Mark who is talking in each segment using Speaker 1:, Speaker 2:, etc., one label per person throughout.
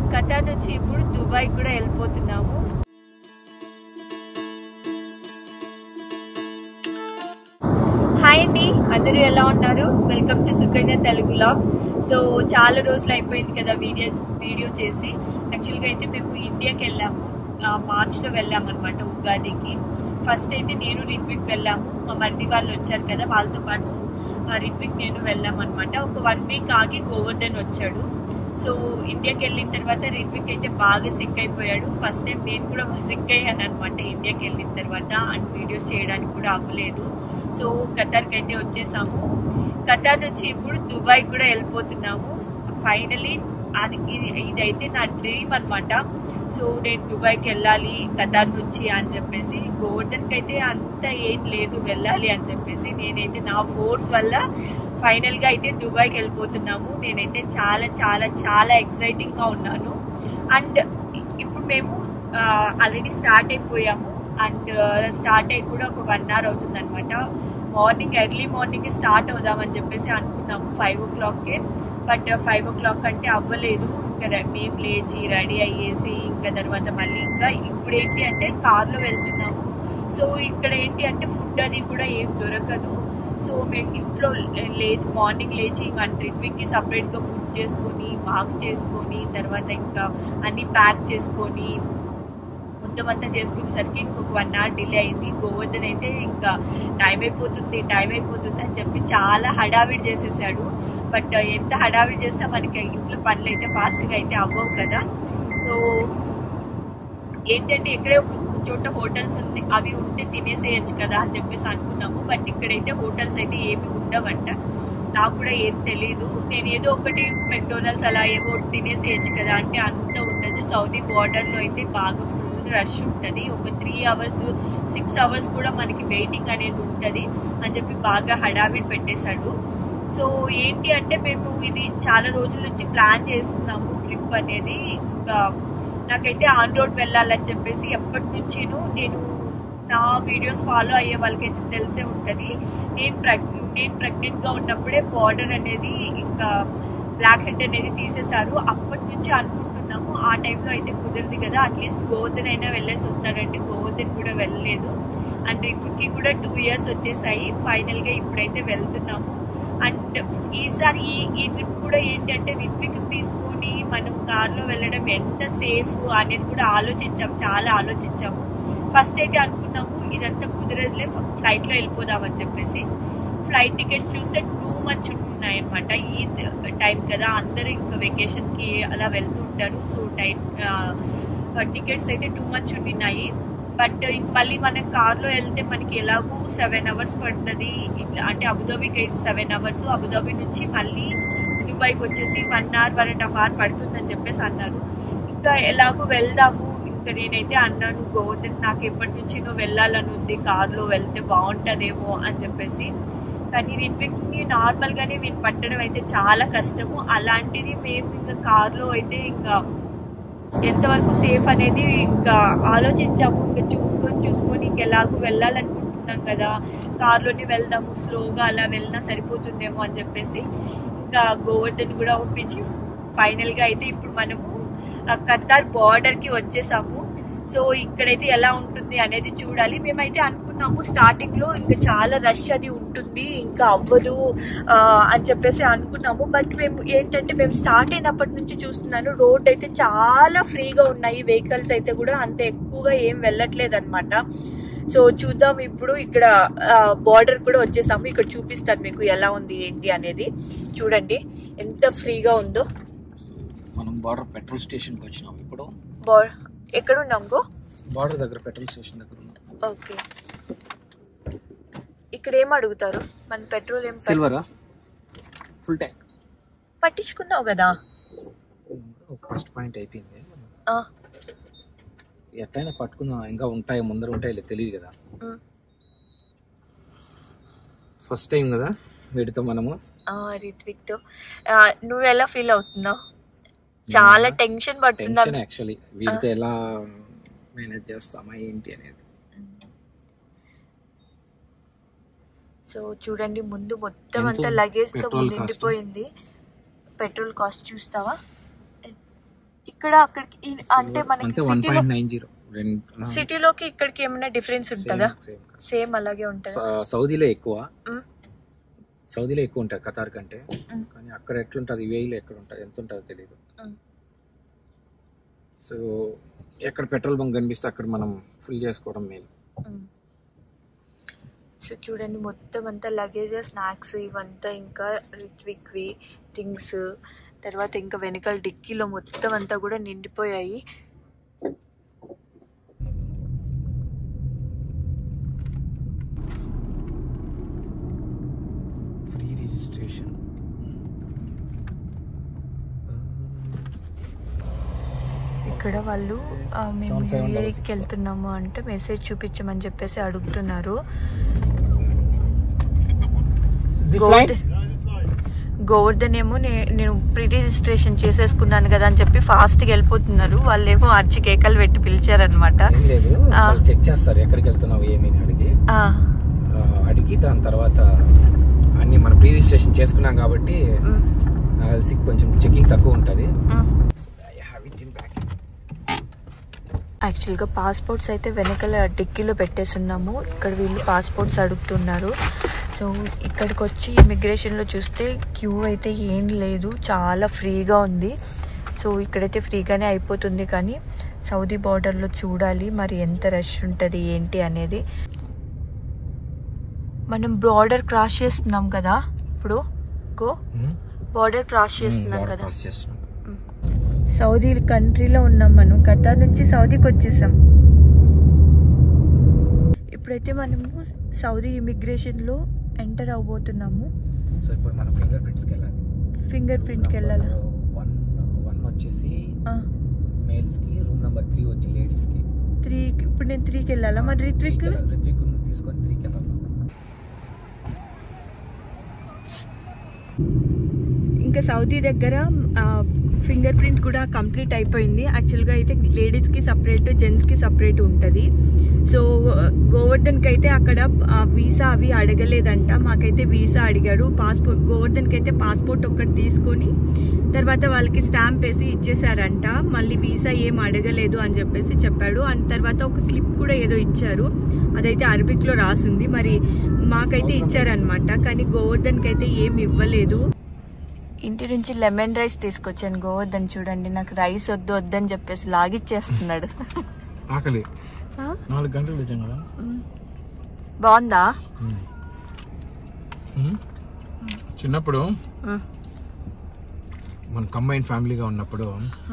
Speaker 1: Qatar నుంచి ఇప్పుడు Dubai కూడా వెళ్ళిపోతున్నాము హాయ్ అండి అందరూ ఎలా ఉన్నారు welcome to Sukanya Telugu vlogs so చాలా రోజులు అయిపోయింది కదా వీడియో వీడియో చేసి యాక్చువల్గా అయితే మేము ఇండియాకి వెళ్ళాము ఆ, మార్చ్లో వెళ్ళాము అనమాట ఉగాదికి ఫస్ట్ అయితే నేను రిత్విక్ వెళ్ళాము మా మరిది వాళ్ళు వచ్చారు కదా వాళ్ళతో పాటు ఆ, రిత్విక్ నేను వెళ్ళాము అనమాట ఒక వన్ వీక్ ఆగి గోవర్ధన్ వచ్చాడు సో ఇండియాకి వెళ్ళిన తర్వాత రిత్విక్ అయితే బాగా సిక్ అయిపోయాడు ఫస్ట్ టైం నేను కూడా సిక్ అయ్యాను అనమాట ఇండియాకి వెళ్ళిన తర్వాత అండ్ వీడియోస్ చేయడానికి కూడా అవ్వలేదు సో ఖతార్కి అయితే వచ్చేసాము ఖతార్ నుంచి ఇప్పుడు దుబాయ్ కూడా వెళ్ళిపోతున్నాము ఫైనలీ అది ఇది ఇదైతే నా డ్రీమ్ అన్నమాట సో నేను దుబాయ్కి వెళ్ళాలి ఖతార్ నుంచి అని చెప్పేసి గోవర్ధన్కి అయితే అంత ఏం లేదు వెళ్ళాలి అని చెప్పేసి నేనైతే నా ఫోర్స్ వల్ల ఫైనల్గా అయితే దుబాయ్కి వెళ్ళిపోతున్నాము నేనైతే చాలా చాలా చాలా ఎక్సైటింగ్గా ఉన్నాను అండ్ ఇప్పుడు మేము ఆల్రెడీ స్టార్ట్ అయిపోయాము అండ్ స్టార్ట్ అయ్యి కూడా ఒక వన్ అవర్ అవుతుంది అనమాట మార్నింగ్ ఎర్లీ మార్నింగ్ స్టార్ట్ అవుదామని చెప్పేసి అనుకున్నాము ఫైవ్ ఓ క్లాక్కే బట్ ఫైవ్ ఓ క్లాక్ అంటే అవ్వలేదు ఇంకా రె- మేము లేచి రెడీ అయ్యేసి ఇంకా తర్వాత మళ్ళీ ఇంకా ఇప్పుడు ఏంటి అంటే కార్లో వెళ్తున్నాము సో ఇక్కడ ఏంటి అంటే ఫుడ్ అది కూడా ఏం దొరకదు సో మేము ఇంట్లో లే- లేచి మార్నింగ్ లేచి ఇంకా రిత్విక్కి సపరేట్గా ఫుడ్ చేసుకొని మాకు చేసుకొని తర్వాత ఇంకా అన్ని ప్యాక్ చేసుకొని మొత్తం అంతా చేసుకునేసరికి ఇంకొక వన్ అవర్ డిలే అయింది గోవర్ధన్ అయితే ఇంకా టైం అయిపోతుంది టైం అయిపోతుంది అని చెప్పి చాలా హడావిడి చేసేసాడు బట్ ఎంత హడావిడి చేసినా మనకి ఇంట్లో పనులు అయితే ఫాస్ట్గా అయితే అవ్వవు కదా సో ఏంటంటే ఎక్కడే ఒక చోట హోటల్స్ ఉన్నాయి అవి ఉంటే తినేసేయచ్చు కదా అని చెప్పేసి అనుకున్నాము బట్ ఇక్కడైతే హోటల్స్ అయితే ఏమి ఉండవంట నాకు కూడా ఏం తెలియదు నేను ఏదో ఒకటి మెక్డోనల్డ్స్ అలా ఏవో తినేసేయచ్చు కదా అంటే అంత ఉండదు సౌదీ బార్డర్లో అయితే బాగా ఫుల్ రష్ ఉంటుంది ఒక త్రీ అవర్స్ సిక్స్ అవర్స్ కూడా మనకి వెయిటింగ్ అనేది ఉంటుంది అని చెప్పి బాగా హడావిడి పెట్టేశాడు సో ఏంటి అంటే మేము ఇది చాలా రోజుల నుంచి ప్లాన్ చేస్తున్నాము ట్రిప్ అనేది ఇంకా నాకైతే ఆన్ రోడ్ వెళ్ళాలని చెప్పేసి ఎప్పటి నుంచిను నేను నా వీడియోస్ ఫాలో అయ్యే వాళ్ళకైతే తెలిసే ఉంటుంది నేను ప్రెగ్ నేను ప్రెగ్నెంట్గా ఉన్నప్పుడే బార్డర్ అనేది ఇంకా బ్లాక్ హెడ్ అనేది తీసేశారు అప్పటి నుంచి అనుకుంటున్నాము ఆ టైంలో అయితే కుదరదు కదా అట్లీస్ట్ గోవర్ధన్ అయినా వెళ్ళేసి వస్తాడంటే గోవర్ధన్ కూడా వెళ్ళలేదు అండ్ రిక్కి కూడా టూ ఇయర్స్ వచ్చేసాయి ఫైనల్గా ఇప్పుడైతే వెళ్తున్నాము అండ్ ఈసారి ఈ ఈ ట్రిప్ కూడా ఏంటంటే రిత్విక్ తీసుకొని మనం కార్లో వెళ్ళడం ఎంత సేఫ్ అనేది కూడా ఆలోచించాము చాలా ఆలోచించాము ఫస్ట్ అయితే అనుకున్నాము ఇదంతా కుదరదులే ఫ్లైట్లో వెళ్ళిపోదామని చెప్పేసి ఫ్లైట్ టికెట్స్ చూస్తే టూ మచ్ ఉన్నాయి అనమాట ఈ టైం కదా అందరూ ఇంకా వెకేషన్కి అలా వెళ్తూ ఉంటారు సో టైం టికెట్స్ అయితే టూ మచ్ ఉన్నాయి బట్ మళ్ళీ మనం కార్లో వెళ్తే మనకి ఎలాగూ సెవెన్ అవర్స్ పడుతుంది ఇట్లా అంటే అబుదాబీకి అయితే సెవెన్ అవర్స్ అబుదాబీ నుంచి మళ్ళీ దుబాయ్కి వచ్చేసి one hour one and half hour పడుతుందని చెప్పేసి అన్నారు ఇంకా ఎలాగో వెళ్దాము ఇంకా నేనైతే అన్నాను గోవర్ధన్ నాకు ఎప్పటి నుంచి నువ్వు వెళ్ళాలని ఉంది కార్లో వెళ్తే బాగుంటుందేమో అని చెప్పేసి కానీ రిత్విక్ని నార్మల్గానే మేము పట్టడం అయితే చాలా కష్టము అలాంటిది మేము ఇంకా కార్లో అయితే ఇంకా ఎంతవరకు సేఫ్ అనేది ఇంకా ఆలోచించాము ఇంకా చూసుకొని చూసుకొని ఇంకెలాగూ వెళ్ళాలనుకుంటున్నాం కదా కార్లోనే వెళ్దాము స్లోగా అలా వెళ్ళినా సరిపోతుందేమో అని చెప్పేసి ఇంకా గోవర్ధన్ కూడా ఒప్పించి ఫైనల్గా అయితే ఇప్పుడు మనము ఆ ఖతార్ బార్డర్కి వచ్చేసాము సో ఇక్కడైతే ఎలా ఉంటుంది అనేది చూడాలి మేమైతే అనుకున్నాము స్టార్టింగ్ లో ఇంకా చాలా రష్ అది ఉంటుంది ఇంకా అవ్వదు ఆ, అని చెప్పేసి అనుకున్నాము బట్ మేము ఏంటంటే మేము స్టార్ట్ అయినప్పటి నుంచి చూస్తున్నాను రోడ్ అయితే చాలా ఫ్రీగా ఉన్నాయి వెహికల్స్ అయితే కూడా అంత ఎక్కువగా ఏం వెళ్ళట్లేదు అనమాట సో చూద్దాం ఇప్పుడు ఇక్కడ బార్డర్ కూడా వచ్చేసాము ఇక్కడ చూపిస్తాను మీకు ఎలా ఉంది ఏంటి అనేది చూడండి ఎంత ఫ్రీగా ఉందో
Speaker 2: మనం బార్డర్ పెట్రోల్ స్టేషన్కి వచ్చినాం ఇప్పుడు
Speaker 1: బా ఎక్కడ ఉన్నాం గో
Speaker 2: బార్డర్ దగ్గర పెట్రోల్ స్టేషన్ దగ్గర ఉన్నాం
Speaker 1: ఓకే ఇక్కడ ఏం అడుగుతారు మన పెట్రోల్ ఏం పట్-
Speaker 2: సిల్వరా ఫుల్ ట్యాంక్
Speaker 1: పట్టించుకున్నావు కదా
Speaker 2: ఫస్ట్ పాయింట్ అయిపోయింది
Speaker 1: ఆ,
Speaker 2: ఎట్లయినా పట్టుకుందాం ఇంకా ఉంటాయి ముందర ఉంటాయి తెలియదు కదా
Speaker 1: ఉమ్.
Speaker 2: ఫస్ట్ టైం కదా వీటితో మనము
Speaker 1: ఆ, రిత్విక్ తో ఆ, నువ్వు ఎలా ఫీల్ అవుతున్నావు చాలా టెన్షన్ పడుతుందా
Speaker 2: టెన్షన్ యాక్చువల్లీ వీటితో ఎలా మేనేజ్ చేస్తామా ఏంటి అనేది
Speaker 1: సో చూడండి ముందు మొత్తం
Speaker 2: ఎంత
Speaker 1: అంతా
Speaker 2: ఉంది
Speaker 1: లగేజ్ తో
Speaker 2: పెట్రోల్ కాస్ట్?
Speaker 1: నిండిపోయింది పెట్రోల్ కాస్ట్ చూస్తావా ఇక్కడ అక్కడికి ఈ- అంటే మనకి
Speaker 2: అంటే వన్
Speaker 1: సిటీలో
Speaker 2: పాయింట్ నైన్ జీరో రెండు
Speaker 1: సిటీలోకి ఇక్కడికి ఏమైనా డిఫరెన్స్ ఉంటుందా
Speaker 2: Same, same.
Speaker 1: సేమ్ అలాగే ఉంటుందా
Speaker 2: సౌ- సౌదీలో ఎక్కువ
Speaker 1: మ్.
Speaker 2: సౌదీలో ఎక్కువ ఉంటుంది ఖతార్ కంటే
Speaker 1: మ్.
Speaker 2: కానీ అక్కడ ఎట్లుంటుంది యూఏఈలో ఎక్కడ ఉంటుంది ఎంత ఉంటుందో తెలియదు
Speaker 1: మ్.
Speaker 2: సో ఎక్కడ పెట్రోల్ బంక్ కనిపిస్తే అక్కడ మనం ఫుల్ చేసుకోవడం మేలు
Speaker 1: సో చూడండి మొత్తం అంతా లగేజ్ స్నాక్స్ ఇవంతా ఇంకా రిత్విక్వి థింగ్స్ తర్వాత ఇంకా వెనకాల డిక్కీలో మొత్తం అంతా కూడా నిండిపోయాయి
Speaker 2: ఫ్రీ రిజిస్ట్రేషన్
Speaker 1: ఇక్కడ వాళ్ళు ఆ, మేము
Speaker 2: 75
Speaker 1: యూఏకి వెళ్తున్నాము అంటే మెసేజ్ చూపించమని చెప్పేసి అడుగుతున్నారు గోవర్ధన్ గోవర్ధన్ ఏమో నే- నేను ప్రీ రిజిస్ట్రేషన్ చేసేసుకున్నాను కదా అని చెప్పి ఫాస్ట్గా వెళ్ళిపోతున్నారు వాళ్ళేమో అర్చి కేకలు పెట్టి పిలిచారనమాట
Speaker 2: ఏం లేదు
Speaker 1: ఆ.
Speaker 2: వాళ్ళు చెక్ చేస్తారు ఎక్కడికి వెళ్తున్నావు ఏమి అని అడిగి ఆ, అడిగి దాని తర్వాత అన్ని మనం ప్రీ రిజిస్ట్రేషన్ చేసుకున్నాం కాబట్టి నాకు తెలిసి కొంచెం చెకింగ్ తక్కువ ఉంటుంది
Speaker 1: యాక్చువల్గా పాస్పోర్ట్స్ అయితే వెనకాల డిక్కీలో పెట్టేస్తున్నాము ఇక్కడ వీళ్ళు పాస్పోర్ట్స్ అడుగుతున్నారు సో ఇక్కడికి వచ్చి ఇమిగ్రేషన్లో చూస్తే క్యూ అయితే ఏం లేదు చాలా ఫ్రీగా ఉంది సో ఇక్కడైతే ఫ్రీగానే అయిపోతుంది కానీ సౌదీ బార్డర్లో చూడాలి మరి ఎంత రష్ ఉంటుంది ఏంటి అనేది మనం బార్డర్ క్రాస్ చేస్తున్నాం కదా ఇప్పుడు గో బార్డర్ క్రాస్ చేస్తున్నాం కదా
Speaker 2: పాస్ చేస్తున్నాం
Speaker 1: సౌదీ కంట్రీలో ఉన్నాం మనం ఖతార్ నుంచి సౌదీకి వచ్చేసాం ఇప్పుడైతే మనము సౌదీ ఇమిగ్రేషన్లో ఎంటర్ అవబోతున్నాము
Speaker 2: సో ఇప్పుడు మనం ఫింగర్ ప్రింట్స్కి వెళ్ళాలి
Speaker 1: ఫింగర్ ప్రింట్కి వెళ్ళాలా
Speaker 2: వన్ వన్ వచ్చేసి
Speaker 1: ఆ,
Speaker 2: మేల్స్కి రూమ్ నెంబర్ త్రీ వచ్చి లేడీస్కి
Speaker 1: త్రీ ఇప్పుడు నేను త్రీకి వెళ్ళాలా మరి రిత్విక్
Speaker 2: రిత్విక్ తీసుకొని త్రీకి వెళ్ళాలి
Speaker 1: ఇంకా సౌదీ దగ్గర ఫింగర్ ప్రింట్ కూడా కంప్లీట్ అయిపోయింది యాక్చువల్గా అయితే లేడీస్కి సపరేట్ జెంట్స్కి సపరేట్ ఉంటుంది సో గోవర్ధన్కి అయితే అక్కడ వీసా అవి అడగలేదంట మాకైతే వీసా అడిగాడు పాస్పోర్ట్ గోవర్ధన్కి అయితే పాస్పోర్ట్ ఒక్కటి తీసుకొని తర్వాత వాళ్ళకి స్టాంప్ వేసి ఇచ్చేసారంట మళ్ళీ వీసా ఏం అడగలేదు అని చెప్పేసి చెప్పాడు అండ్ తర్వాత ఒక స్లిప్ కూడా ఏదో ఇచ్చారు అదైతే అరబిక్లో రాసుంది మరి మాకైతే ఇచ్చారనమాట కానీ గోవర్ధన్కి అయితే ఏం ఇవ్వలేదు ఇంటి నుంచి లెమన్ రైస్ తీసుకొచ్చాను గోవర్ధన్ చూడండి నాకు రైస్ వద్దు వద్దని చెప్పేసి లాగిచ్చేస్తున్నాడు
Speaker 2: ఆకలి
Speaker 1: ఆ?
Speaker 2: నాలుగు గంటలు వచ్చాం కదా
Speaker 1: మ్. బాగుందా
Speaker 2: చిన్నప్పుడు
Speaker 1: మ్.
Speaker 2: మన కంబైన్ ఫ్యామిలీగా ఉన్నప్పుడు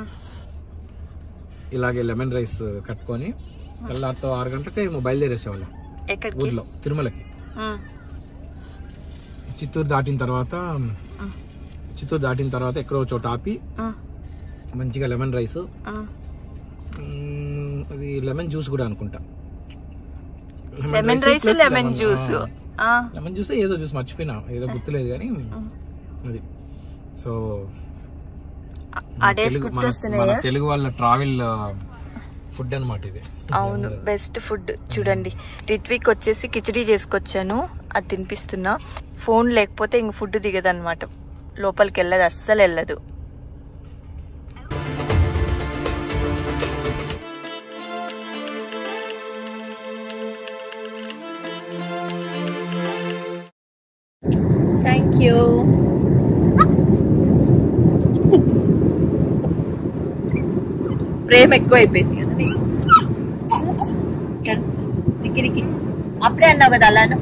Speaker 2: ఇలాగే లెమన్ రైస్ కట్టుకొని తెల్లారితో ఆరు గంటలకి ఏమో బయలుదేరేసేవాళ్ళం
Speaker 1: ఎక్కడికి
Speaker 2: ఊర్లో తిరుమలకి
Speaker 1: మ్.
Speaker 2: చిత్తూరు దాటిన తర్వాత
Speaker 1: మ్.
Speaker 2: చిత్తూరు దాటిన తర్వాత ఎక్కడో ఒక చోట ఆపి
Speaker 1: మ్.
Speaker 2: మంచిగా లెమన్ రైస్
Speaker 1: మ్.
Speaker 2: అది లెమన్ జ్యూస్ కూడా అనుకుంటా
Speaker 1: లెమన్ రైస్ లెమన్ జ్యూస్ ఆ.
Speaker 2: లెమన్ జ్యూస్ ఏదో జ్యూస్ మర్చిపోయినా ఏదో గుర్తులేదు కానీ అది సో
Speaker 1: ఆ డేస్
Speaker 2: తెలుగు- మన-
Speaker 1: గుర్తొస్తున్నాయా
Speaker 2: మన తెలుగు వాళ్ళ ట్రావెల్ ఫుడ్ అన్నమాట ఇది
Speaker 1: అవును బెస్ట్ ఫుడ్ చూడండి రిత్విక్ వచ్చేసి కిచడీ చేసుకొచ్చాను అది తినిపిస్తున్నా ఫోన్ లేకపోతే ఇంక ఫుడ్ దిగదన్నమాట లోపలికి వెళ్ళదు అస్సలు వెళ్ళదు థ్యాంక్ యూ ప్రేమ ఎక్కువ అయిపోయింది కదా నీకు? చల్, దిక్కి దిక్కి అప్పుడే అన్నావు కదా అలాను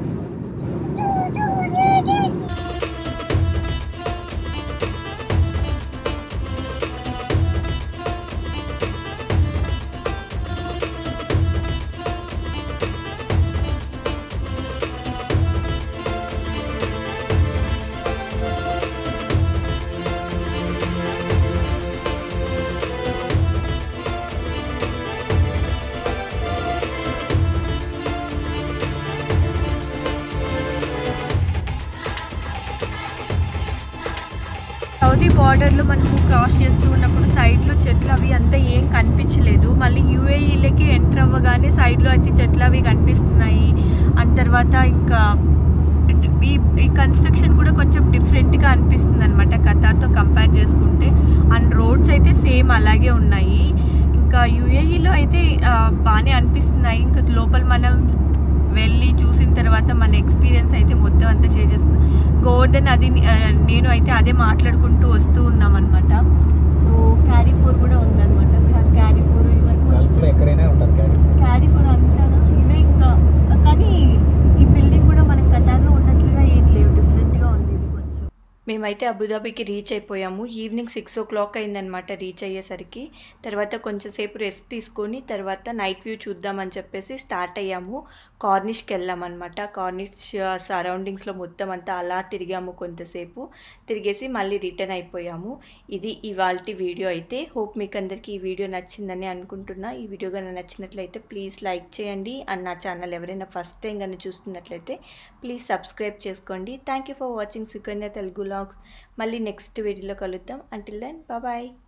Speaker 1: సౌదీ బార్డర్లో మనము క్రాస్ చేస్తూ ఉన్నప్పుడు సైడ్లో చెట్లు అవి అంతా ఏం కనిపించలేదు మళ్ళీ యూఏఈలకి ఎంటర్ అవ్వగానే సైడ్లో అయితే చెట్లు అవి కనిపిస్తున్నాయి అండ్ తర్వాత ఇంకా ఈ ఈ కన్స్ట్రక్షన్ కూడా కొంచెం డిఫరెంట్గా అనిపిస్తుంది అనమాట కతార్తో కంపేర్ చేసుకుంటే అండ్ రోడ్స్ అయితే సేమ్ అలాగే ఉన్నాయి ఇంకా యుఏఈలో అయితే ఆ, బాగానే అనిపిస్తున్నాయి ఇంకా లోపల మనం వెళ్ళి చూసిన తర్వాత మన ఎక్స్పీరియన్స్ అయితే మొత్తం అంతా షేర్ చేసుకున్నాం గోవర్ధన్ అది ఆ, నేను అయితే అదే మాట్లాడుకుంటూ వస్తూ ఉన్నాం అనమాట సో క్యారీ ఫోర్ కూడా ఉందన్నమాట క్యారీ ఫోర్
Speaker 2: గల్ఫ్ లో ఎక్కడైనా ఉంటారు క్యారీ
Speaker 1: క్యారీ ఫోర్ అంటారా ఇవే ఇంకా కానీ ఈ బిల్డింగ్ కూడా మనకి కతార్లో ఉన్నట్లుగా ఏం లేవు డిఫరెంట్గా ఉంది ఇది కొంచెం మేమైతే అబుదాబికి రీచ్ అయిపోయాము ఈవినింగ్ సిక్స్ ఓ క్లాక్ అయిందనమాట రీచ్ అయ్యేసరికి తర్వాత కొంచెంసేపు రెస్ట్ తీసుకొని తర్వాత నైట్ వ్యూ చూద్దామని చెప్పేసి స్టార్ట్ అయ్యాము కార్నిష్కి వెళ్ళామన్నమాట కార్నిష్ సరౌండింగ్స్లో మొత్తం అంతా అలా తిరిగాము కొంతసేపు తిరిగేసి మళ్ళీ రిటర్న్ అయిపోయాము ఇది ఇవాళ వీడియో అయితే హోప్ మీకు అందరికీ ఈ వీడియో నచ్చిందని అనుకుంటున్నా ఈ వీడియో కనుక నచ్చినట్లయితే ప్లీజ్ లైక్ చేయండి అండ్ నా ఛానల్ ఎవరైనా ఫస్ట్ టైం కనుక చూస్తున్నట్లయితే ప్లీజ్ సబ్స్క్రైబ్ చేసుకోండి thank you for watching Sukanya Telugu vlogs మళ్ళీ నెక్స్ట్ వీడియోలో కలుద్దాం అంటిల్ దెన్ బాయ్